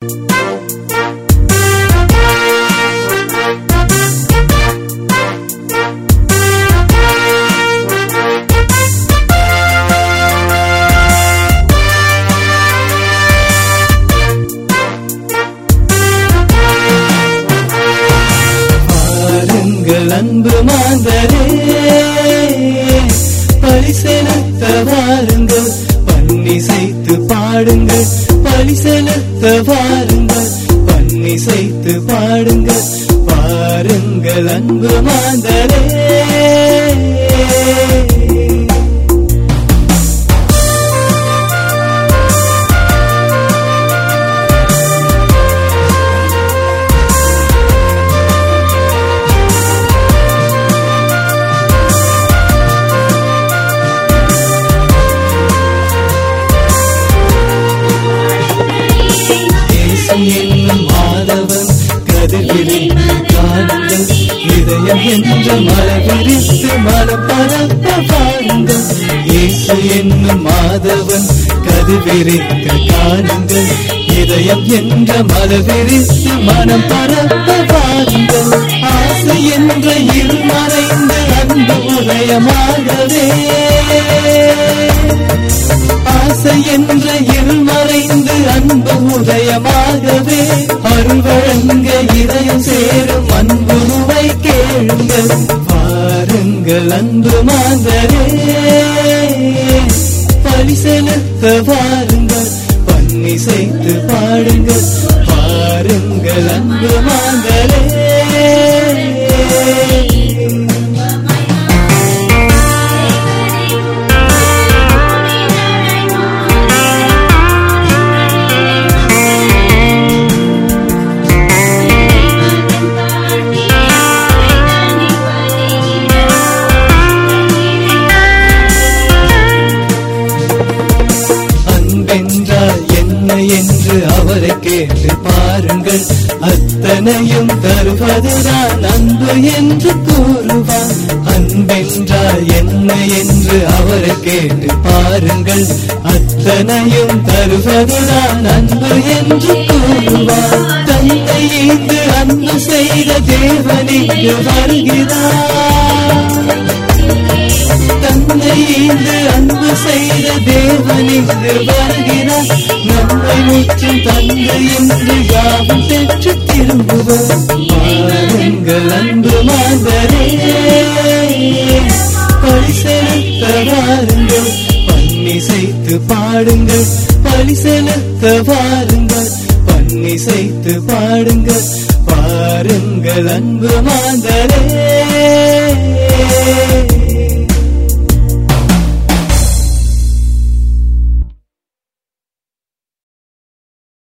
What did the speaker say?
பாருங்கள் அன்பு மாந்தரே பழி செலுத்த வாருங்கள் பன்னிசைத்து பாடுங்கள் பழி செலுத்த வாருங்கள் பன்னிசைத்து பாடுங்கள் பாருங்கள் அன்பு மாந்தரே இயேசு என்னும் மாதவன் கதிர்விரிந்து காணுங்கள் இதயம் என்ற மலவிரித்து மனம் பரப்ப பாருங்கள் இயேசு என்னும் மாதவன் கதிர்விரிக்க காணுங்கள் இதயம் என்ற மலவிரித்து மனம் பரப்ப பாருங்கள் ஆசை என்ற இருமறைந்து அன்பு உதயமாகவே ஆசை என்ற இருள் மறைந்து அன்பு உதயமாகவே அருள் வழங்க இதயம் சேரும் அன்புருவை கேளுங்கள் பாருங்கள் அன்பு மாந்தரே பழி செலுத்த வாருங்கள் பன்னிசைத்து பாடுங்கள் பாருங்கள் அன்பு மாந்தரே அன்பென்றால் என்ன என்று அவரை கேட்டு பாருங்கள் அத்தனையும் தருவதுதான் அன்பு என்று கூறுவார் அன்பென்றால் என்ன என்று அவரை கேட்டு பாருங்கள் அத்தனையும் தருவதுதான் அன்பு என்று கூறுவார் தந்தை ஈந்து அன்பு செய்த தேவனிக்கு வருகிறார் தந்தை இந்த அன்பு செய்த தேவனின்று வருகிறார் நம்மை முற்றும் தந்தை என்று யாவும் பெற்று திரும்புவோம் பாருங்கள் அன்பு மாந்தரே பழி செலுத்த வாருங்கள் பன்னிசைத்து பாடுங்கள் பழி செலுத்த வாருங்கள் பன்னிசைத்து பாடுங்கள் பாருங்கள் அன்பு மாந்தரே